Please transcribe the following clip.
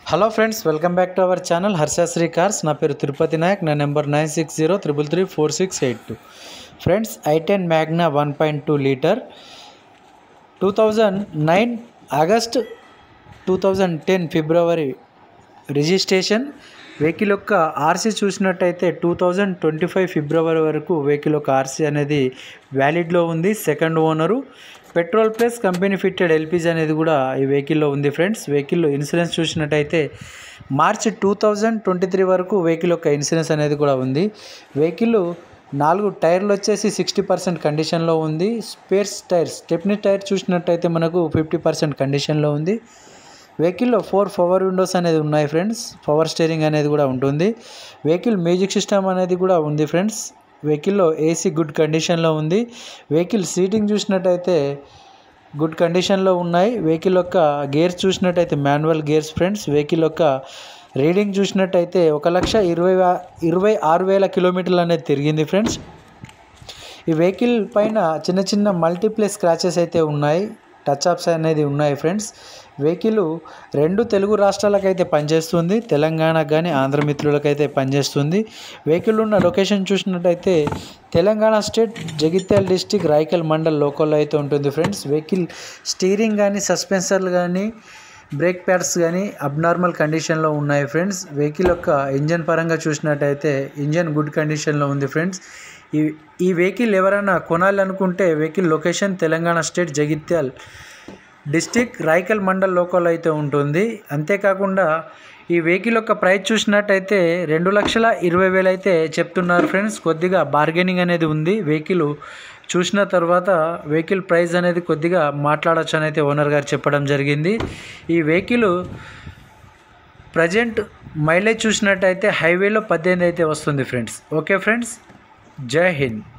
hello friends welcome back to our channel Harshasri cars నా పేరు తిరుపతి నాయక్ నా number nine six zero triple three four six eight two friends I ten Magna one point two litre two thousand nine August two thousand ten February registration vehicle యొక్క RC చూసినట్టయితే two thousand twenty five February వరకు vehicle యొక్క RC అనేది వ్యాలిడ్లో ఉంది second owner petrol plus company fitted LPG అనేది కూడా ఈ వెహికల్లో ఉంది ఫ్రెండ్స్ వెహికల్లో ఇన్సూరెన్స్ చూసినట్టయితే March two thousand twenty three వరకు వెహికల్ యొక్క ఇన్సూరెన్స్ అనేది కూడా ఉంది వెహికల్ నాలుగు టైర్లు వచ్చేసి సిక్స్టీ పర్సెంట్ కండిషన్లో ఉంది స్పేర్స్ టైర్స్ స్టెప్నీ టైర్ చూసినట్టయితే మనకు ఫిఫ్టీ పర్సెంట్ కండిషన్లో ఉంది వెహికల్లో ఫోర్ పవర్ విండోస్ అనేది ఉన్నాయి ఫ్రెండ్స్ పవర్ స్టీరింగ్ అనేది కూడా ఉంటుంది వెహికల్ మ్యూజిక్ సిస్టమ్ అనేది కూడా ఉంది ఫ్రెండ్స్ వెహికల్లో ఏసీ గుడ్ కండిషన్లో ఉంది వెహికల్ సీటింగ్ చూసినట్టయితే గుడ్ కండిషన్లో ఉన్నాయి వెహికల్ యొక్క గేర్స్ చూసినట్టయితే మాన్యువల్ గేర్స్ ఫ్రెండ్స్ వెహికల్ యొక్క రీడింగ్ చూసినట్టయితే ఒక లక్ష ఇరవై వే- ఇరవై ఆరు వేల కిలోమీటర్లు అనేది తిరిగింది ఫ్రెండ్స్ ఈ వెహికల్ పైన చిన్న చిన్న మల్టీప్లే స్క్రాచెస్ అయితే ఉన్నాయి టచ్ అప్స్ అనేది ఉన్నాయి ఫ్రెండ్స్ వెహికల్ రెండు తెలుగు రాష్ట్రాలకైతే పనిచేస్తుంది తెలంగాణకు కానీ ఆంధ్ర మిత్రులకైతే పనిచేస్తుంది వెహికల్ ఉన్న లొకేషన్ చూసినట్టయితే తెలంగాణ స్టేట్ జగిత్యాల డిస్టిక్ రాయకల్ మండల్ లోకల్లో అయితే ఉంటుంది ఫ్రెండ్స్ వెహికల్ స్టీరింగ్ కానీ సస్పెన్సర్లు కానీ బ్రేక్ ప్యాడ్స్ కానీ అబ్నార్మల్ కండిషన్లో ఉన్నాయి ఫ్రెండ్స్ వెహికల్ యొక్క ఇంజన్ పరంగా చూసినట్టయితే ఇంజన్ గుడ్ కండిషన్లో ఉంది ఫ్రెండ్స్ ఈ ఈ వెహికల్ ఎవరైనా కొనాలనుకుంటే vehicle location Telangana state Jagtial district Raikal mandal local అయితే ఉంటుంది అంతేకాకుండా ఈ వెహికల్ యొక్క ప్రైస్ చూసినట్టయితే రెండు లక్షల ఇరవై వేలు అయితే చెప్తున్నారు ఫ్రెండ్స్ కొద్దిగా బార్గెనింగ్ అనేది ఉంది వెహికల్ చూసిన తర్వాత వెహికల్ ప్రైస్ అనేది కొద్దిగా మాట్లాడొచ్చు అని అయితే ఓనర్ గారు చెప్పడం జరిగింది ఈ వెహికల్ ప్రజెంట్ మైలేజ్ చూసినట్టయితే హైవేలో పద్దెనిమిది అయితే వస్తుంది ఫ్రెండ్స్ ఓకే ఫ్రెండ్స్ జై హింద్